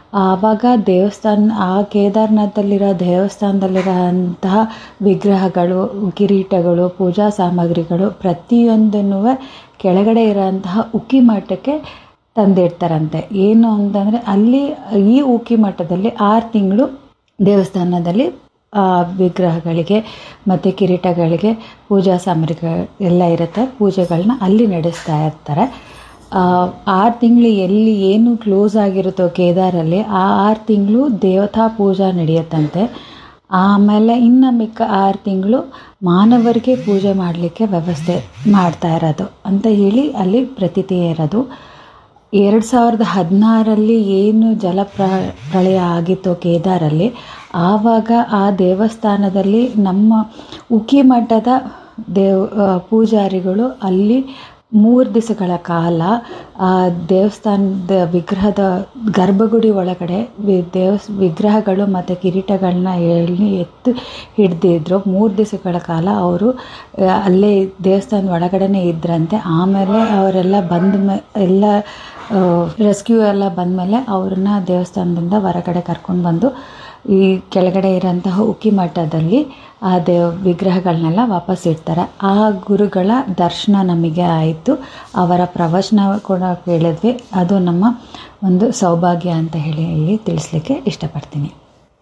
ಆವಾಗ ದೇವಸ್ಥಾನ ಆ ಕೇದಾರ್ನಾಥಲ್ಲಿರೋ ದೇವಸ್ಥಾನದಲ್ಲಿರೋಂತಹ ವಿಗ್ರಹಗಳು ಕಿರೀಟಗಳು ಪೂಜಾ ಸಾಮಗ್ರಿಗಳು ಪ್ರತಿಯೊಂದನ್ನೂ ಕೆಳಗಡೆ ಇರೋಂತಹ ಉಕ್ಕಿ ಮಠಕ್ಕೆ ತಂದಿಡ್ತಾರಂತೆ ಏನು ಅಂತಂದರೆ ಅಲ್ಲಿ ಈ ಉಕ್ಕಿ ಮಠದಲ್ಲಿ ಆರು ತಿಂಗಳು ದೇವಸ್ಥಾನದಲ್ಲಿ ಆ ವಿಗ್ರಹಗಳಿಗೆ ಮತ್ತು ಕಿರೀಟಗಳಿಗೆ ಪೂಜಾ ಸಾಮಗ್ರಿಗಳು ಎಲ್ಲ ಇರುತ್ತೆ ಪೂಜೆಗಳನ್ನ ಅಲ್ಲಿ ನಡೆಸ್ತಾ ಇರ್ತಾರೆ ಆರು ತಿಂಗಳು ಎಲ್ಲಿ ಏನು ಕ್ಲೋಸ್ ಆಗಿರುತ್ತೋ ಕೇದಾರಲ್ಲಿ ಆ ಆರು ತಿಂಗಳು ದೇವತಾ ಪೂಜಾ ನಡೆಯುತ್ತಂತೆ ಆಮೇಲೆ ಇನ್ನು ಮಿಕ್ಕ ಆರು ತಿಂಗಳು ಮಾನವರಿಗೆ ಪೂಜೆ ಮಾಡಲಿಕ್ಕೆ ವ್ಯವಸ್ಥೆ ಮಾಡ್ತಾ ಇರೋದು ಅಂತ ಹೇಳಿ ಅಲ್ಲಿ ಪ್ರತೀತಿ ಇರೋದು ಎರಡು ಸಾವಿರದ ಹದಿನಾರರಲ್ಲಿ ಏನು ಜಲ ಪ್ರ ಪ್ರಳಯ ಆಗಿತ್ತು ಕೇದಾರಲ್ಲಿ ಆವಾಗ ಆ ದೇವಸ್ಥಾನದಲ್ಲಿ ನಮ್ಮ ಉಕ್ಕಿ ಮಠದ ದೇವ್ ಪೂಜಾರಿಗಳು ಅಲ್ಲಿ ಮೂರು ದಿವಸಗಳ ಕಾಲ ಆ ದೇವಸ್ಥಾನದ ವಿಗ್ರಹದ ಗರ್ಭಗುಡಿ ಒಳಗಡೆ ವಿ ದೇವಸ್ ವಿಗ್ರಹಗಳು ಮತ್ತು ಕಿರೀಟಗಳನ್ನ ಎಲ್ಲಿ ಎತ್ತು ಹಿಡ್ದಿದ್ರು ಮೂರು ದಿವಸಗಳ ಕಾಲ ಅವರು ಅಲ್ಲೇ ದೇವಸ್ಥಾನದ ಒಳಗಡೆನೇ ಇದ್ರಂತೆ ಆಮೇಲೆ ಅವರೆಲ್ಲ ಬಂದ ಮೇ ಎಲ್ಲ ರೆಸ್ಕ್ಯೂ ಎಲ್ಲ ಬಂದಮೇಲೆ ಅವ್ರನ್ನ ದೇವಸ್ಥಾನದಿಂದ ಹೊರಗಡೆ ಕರ್ಕೊಂಡು ಬಂದು ಈ ಕೆಳಗಡೆ ಇರೋಂತಹ ಉಕ್ಕಿ ಮಠದಲ್ಲಿ ಆ ದೇವ ವಿಗ್ರಹಗಳನ್ನೆಲ್ಲ ವಾಪಸ್ ಇಡ್ತಾರೆ ಆ ಗುರುಗಳ ದರ್ಶನ ನಮಗೆ ಆಯಿತು ಅವರ ಪ್ರವಚನ ಕೂಡ ಕೇಳಿದ್ವಿ ಅದು ನಮ್ಮ ಒಂದು ಸೌಭಾಗ್ಯ ಅಂತ ಹೇಳಿ ಇಲ್ಲಿ ತಿಳಿಸ್ಲಿಕ್ಕೆ ಇಷ್ಟಪಡ್ತೀನಿ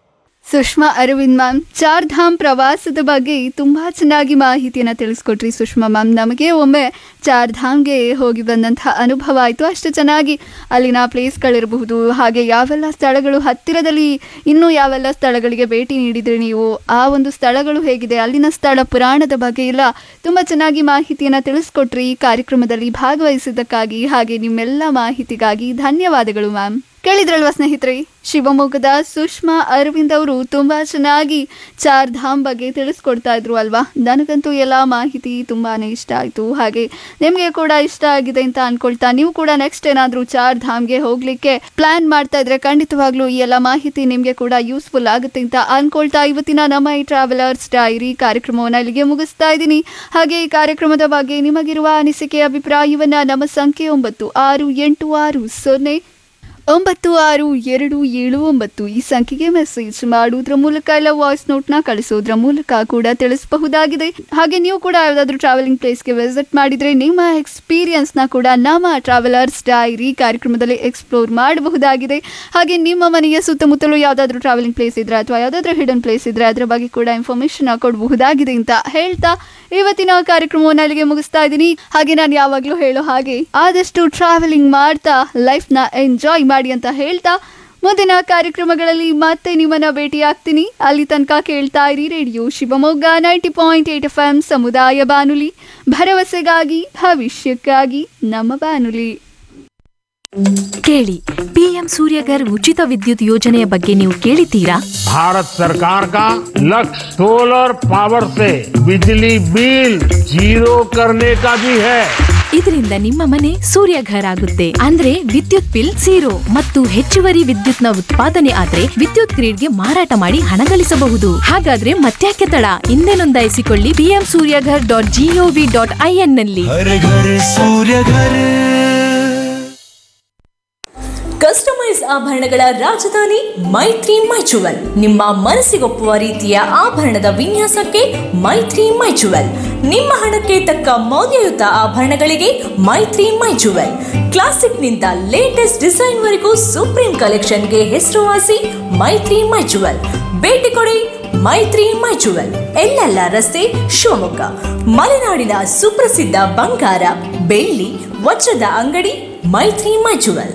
ಸುಷ್ಮಾ ಅರವಿಂದ್ ಮ್ಯಾಮ್ ಚಾರ್ ಧಾಮ್ ಪ್ರವಾಸದ ಬಗ್ಗೆ ತುಂಬ ಚೆನ್ನಾಗಿ ಮಾಹಿತಿಯನ್ನು ತಿಳಿಸ್ಕೊಟ್ರಿ ಸುಷ್ಮಾ ಮ್ಯಾಮ್ ನಮಗೆ ಒಮ್ಮೆ ಚಾರ್ ಧಾಮ್ಗೆ ಹೋಗಿ ಬಂದಂತಹ ಅನುಭವ ಆಯಿತು ಅಷ್ಟು ಚೆನ್ನಾಗಿ ಅಲ್ಲಿನ ಪ್ಲೇಸ್ಗಳಿರಬಹುದು ಹಾಗೆ ಯಾವೆಲ್ಲ ಸ್ಥಳಗಳು ಹತ್ತಿರದಲ್ಲಿ ಇನ್ನೂ ಯಾವೆಲ್ಲ ಸ್ಥಳಗಳಿಗೆ ಭೇಟಿ ನೀಡಿದ್ರಿ ನೀವು ಆ ಒಂದು ಸ್ಥಳಗಳು ಹೇಗಿದೆ ಅಲ್ಲಿನ ಸ್ಥಳ ಪುರಾಣದ ಬಗ್ಗೆ ಎಲ್ಲ ತುಂಬ ಚೆನ್ನಾಗಿ ಮಾಹಿತಿಯನ್ನು ತಿಳಿಸ್ಕೊಟ್ರಿ ಈ ಕಾರ್ಯಕ್ರಮದಲ್ಲಿ ಭಾಗವಹಿಸಿದ್ದಕ್ಕಾಗಿ ಹಾಗೆ ನಿಮ್ಮೆಲ್ಲ ಮಾಹಿತಿಗಾಗಿ ಧನ್ಯವಾದಗಳು ಮ್ಯಾಮ್ ಕೇಳಿದ್ರಲ್ವಾ ಸ್ನೇಹಿತರೆ ಶಿವಮೊಗ್ಗದ ಸುಷ್ಮಾ ಅರವಿಂದ್ ಅವರು ತುಂಬಾ ಚೆನ್ನಾಗಿ ಚಾರ್ ಧಾಮ್ ಬಗ್ಗೆ ತಿಳಿಸ್ಕೊಡ್ತಾ ಇದ್ರು ಅಲ್ವಾ ನನಗಂತೂ ಎಲ್ಲ ಮಾಹಿತಿ ತುಂಬಾನೇ ಇಷ್ಟ ಆಯಿತು ಹಾಗೆ ನಿಮಗೆ ಕೂಡ ಇಷ್ಟ ಆಗಿದೆ ಅಂತ ಅನ್ಕೊಳ್ತಾ ನೀವು ಕೂಡ ನೆಕ್ಸ್ಟ್ ಏನಾದರೂ ಚಾರ್ ಧಾಮ್ಗೆ ಹೋಗ್ಲಿಕ್ಕೆ ಪ್ಲಾನ್ ಮಾಡ್ತಾ ಇದ್ರೆ ಖಂಡಿತವಾಗ್ಲೂ ಈ ಎಲ್ಲ ಮಾಹಿತಿ ನಿಮಗೆ ಕೂಡ ಯೂಸ್ಫುಲ್ ಆಗುತ್ತೆ ಅಂತ ಅನ್ಕೊಳ್ತಾ ಇವತ್ತಿನ ನಮ್ಮ ಈ ಟ್ರಾವೆಲರ್ಸ್ ಡೈರಿ ಕಾರ್ಯಕ್ರಮವನ್ನು ಇಲ್ಲಿಗೆ ಮುಗಿಸ್ತಾ ಇದ್ದೀನಿ ಹಾಗೆ ಈ ಕಾರ್ಯಕ್ರಮದ ಬಗ್ಗೆ ನಿಮಗಿರುವ ಅನಿಸಿಕೆ ಅಭಿಪ್ರಾಯವನ್ನ ನಮ್ಮ ಸಂಖ್ಯೆ ಒಂಬತ್ತು ಆರು ಎಂಟು ಆರು ಸೊನ್ನೆ ಒಂಬತ್ತು ಆರು ಎರಡು ಏಳು ಒಂಬತ್ತು ಈ ಸಂಖ್ಯೆಗೆ ಮೆಸೇಜ್ ಮಾಡುವುದರ ಮೂಲಕ ಇಲ್ಲ ವಾಯ್ಸ್ ನೋಟ್ನ ಕಳಿಸೋದ್ರ ಮೂಲಕ ಕೂಡ ತಿಳಿಸಬಹುದಾಗಿದೆ ಹಾಗೆ ನೀವು ಕೂಡ ಯಾವುದಾದ್ರೂ ಟ್ರಾವೆಲಿಂಗ್ ಪ್ಲೇಸ್ಗೆ ವಿಸಿಟ್ ಮಾಡಿದರೆ ನಿಮ್ಮ ಎಕ್ಸ್ಪೀರಿಯನ್ಸ್ನ ಕೂಡ ನಮ್ಮ ಟ್ರಾವೆಲರ್ಸ್ ಡೈರಿ ಕಾರ್ಯಕ್ರಮದಲ್ಲಿ ಎಕ್ಸ್ಪ್ಲೋರ್ ಮಾಡಬಹುದಾಗಿದೆ ಹಾಗೆ ನಿಮ್ಮ ಮನೆಯ ಸುತ್ತಮುತ್ತಲೂ ಯಾವುದಾದ್ರೂ ಟ್ರಾವೆಲಿಂಗ್ ಪ್ಲೇಸ್ ಇದ್ರೆ ಅಥವಾ ಯಾವುದಾದ್ರೂ ಹಿಡನ್ ಪ್ಲೇಸ್ ಇದ್ರೆ ಅದರ ಬಗ್ಗೆ ಕೂಡ ಇನ್ಫಾರ್ಮೇಶನ್ ಕೊಡಬಹುದಾಗಿದೆ ಅಂತ ಹೇಳ್ತಾ ಇವತ್ತಿನ ಕಾರ್ಯಕ್ರಮವನ್ನು ಅಲ್ಲಿಗೆ ಮುಗಿಸ್ತಾ ಇದ್ದೀನಿ ಹಾಗೆ ನಾನು ಯಾವಾಗಲೂ ಹೇಳೋ ಹಾಗೆ ಆದಷ್ಟು ಟ್ರಾವೆಲಿಂಗ್ ಮಾಡ್ತಾ ಲೈಫ್ನ ಎಂಜಾಯ್ ಮಾಡಿ ಅಂತ ಹೇಳ್ತಾ ಮುಂದಿನ ಕಾರ್ಯಕ್ರಮಗಳಲ್ಲಿ ಮತ್ತೆ ನಿಮ್ಮನ್ನ ಭೇಟಿ ಆಗ್ತೀನಿ ಅಲ್ಲಿ ತನಕ ಕೇಳ್ತಾ ಇರಿ radio Shivamogga ninety point eight F M ಸಮುದಾಯ ಬಾನುಲಿ ಭರವಸೆಗಾಗಿ ಭವಿಷ್ಯಕ್ಕಾಗಿ ನಮ್ಮ ಬಾನುಲಿ ಕೇಳಿ ಪಿಎಂ ಸೂರ್ಯಗರ್ ಉಚಿತ ವಿದ್ಯುತ್ ಯೋಜನೆಯ ಬಗ್ಗೆ ನೀವು ಕೇಳಿದ್ದೀರಾ भारत सरकार का लक्ष्य सोलर पावर से बिजली बिल जीरो करने का भी है ಇದರಿಂದ ನಿಮ್ಮ ಮನೆ ಸೂರ್ಯಘರ್ ಆಗುತ್ತೆ ಅಂದ್ರೆ ವಿದ್ಯುತ್ ಬಿಲ್ ಝೀರೋ ಮತ್ತು ಹೆಚ್ಚುವರಿ ವಿದ್ಯುತ್ನ ಉತ್ಪಾದನೆ ಆದ್ರೆ ವಿದ್ಯುತ್ ಗ್ರಿಡ್ಗೆ ಮಾರಾಟ ಮಾಡಿ ಹಣ ಗಳಿಸಬಹುದು ಹಾಗಾದ್ರೆ ಮತ್ತ್ಯಾಕೆ ತಡ ಹಿಂದೆ ನೋಂದಾಯಿಸಿಕೊಳ್ಳಿ PM Suryaghar dot GOV dot IN ನಲ್ಲಿ हर घर सूर्य घर ಕಸ್ಟಮೈಸ್ ಆಭರಣಗಳ ರಾಜಧಾನಿ ಮೈತ್ರಿ ಮೈಚುವಲ್ ನಿಮ್ಮ ಮನಸ್ಸಿಗೊಪ್ಪುವ ರೀತಿಯ ಆಭರಣದ ವಿನ್ಯಾಸಕ್ಕೆ ಮೈತ್ರಿ ಮೈಚುವಲ್ ನಿಮ್ಮ ಹಣಕ್ಕೆ ತಕ್ಕ ಮೌಲ್ಯಯುತ ಆಭರಣಗಳಿಗೆ ಮೈತ್ರಿ ಮೈಚುವಲ್ ಕ್ಲಾಸಿಕ್ನಿಂದ ಲೇಟೆಸ್ಟ್ ಡಿಸೈನ್ ವರೆಗೂ ಸುಪ್ರೀಂ ಕಲೆಕ್ಷನ್ಗೆ ಹೆಸರುವಾಸಿ ಮೈತ್ರಿ ಮೈಚುವಲ್ ಭೇಟಿ ಕೊಡಿ ಮೈತ್ರಿ ಮೈಚುವಲ್ ಎಲ್ಲೆಲ್ಲ ರಸ್ತೆ ಶಿವಮೊಗ್ಗ ಮಲೆನಾಡಿನ ಸುಪ್ರಸಿದ್ಧ ಬಂಗಾರ ಬೆಳ್ಳಿ ವಜ್ರದ ಅಂಗಡಿ ಮೈತ್ರಿ ಮೈಚುವಲ್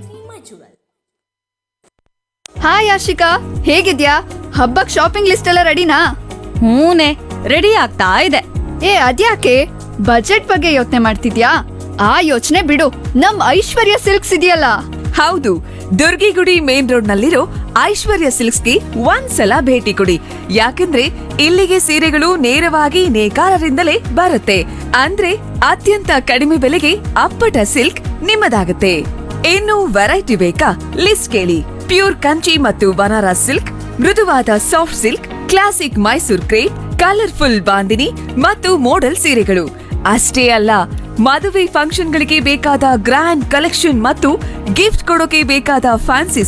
ಹಾಯ್ ಆಶಿಕಾ ಹೇಗಿದ್ಯಾ ಹಬ್ಬಕ್ ಶಾಪಿಂಗ್ ಲಿಸ್ಟ್ ಎಲ್ಲ ರೆಡಿನಾ ಹೂನೆ ರೆಡಿ ಆಗ್ತಾ ಇದೆ ಏ ಅದ್ಯಾಕೆ ಬಜೆಟ್ ಬಗ್ಗೆ ಯೋಚನೆ ಮಾಡ್ತಿದ್ಯಾ ಆ ಯೋಚನೆ ಬಿಡು ನಮ್ ಐಶ್ವರ್ಯ ಸಿಲ್ಕ್ಸ್ ಇದೆಯಲ್ಲ ಹೌದು ದುರ್ಗಿಗುಡಿ ಮೇನ್ ರೋಡ್ ನಲ್ಲಿರೋ ಐಶ್ವರ್ಯ ಸಿಲ್ಕ್ಸ್ಗೆ ಒಂದ್ಸಲ ಭೇಟಿ ಕೊಡಿ ಯಾಕಂದ್ರೆ ಇಲ್ಲಿಗೆ ಸೀರೆಗಳು ನೇರವಾಗಿ ನೇಕಾರರಿಂದಲೇ ಬರುತ್ತೆ ಅಂದ್ರೆ ಅತ್ಯಂತ ಕಡಿಮೆ ಬೆಲೆಗೆ ಅಪ್ಪಟ ಸಿಲ್ಕ್ ನಿಮ್ಮದಾಗುತ್ತೆ ಇನ್ನು ವೆರೈಟಿ ಬೇಕಾ ಲಿಸ್ಟ್ ಕೇಳಿ ಪ್ಯೂರ್ ಕಂಚಿ ಮತ್ತು ಬನಾರಸ್ ಸಿಲ್ಕ್ ಮೃದುವಾದ soft silk classic Mysore crepe colourful bandhani ಮತ್ತು ಮೋಡಲ್ ಸೀರೆಗಳು ಅಷ್ಟೇ ಅಲ್ಲ ಮದುವೆ ಫಂಕ್ಷನ್ಗಳಿಗೆ ಬೇಕಾದ ಗ್ರ್ಯಾಂಡ್ ಕಲೆಕ್ಷನ್ ಮತ್ತು ಗಿಫ್ಟ್ ಕೊಡೋಕೆ ಬೇಕಾದ ಫ್ಯಾನ್ಸಿ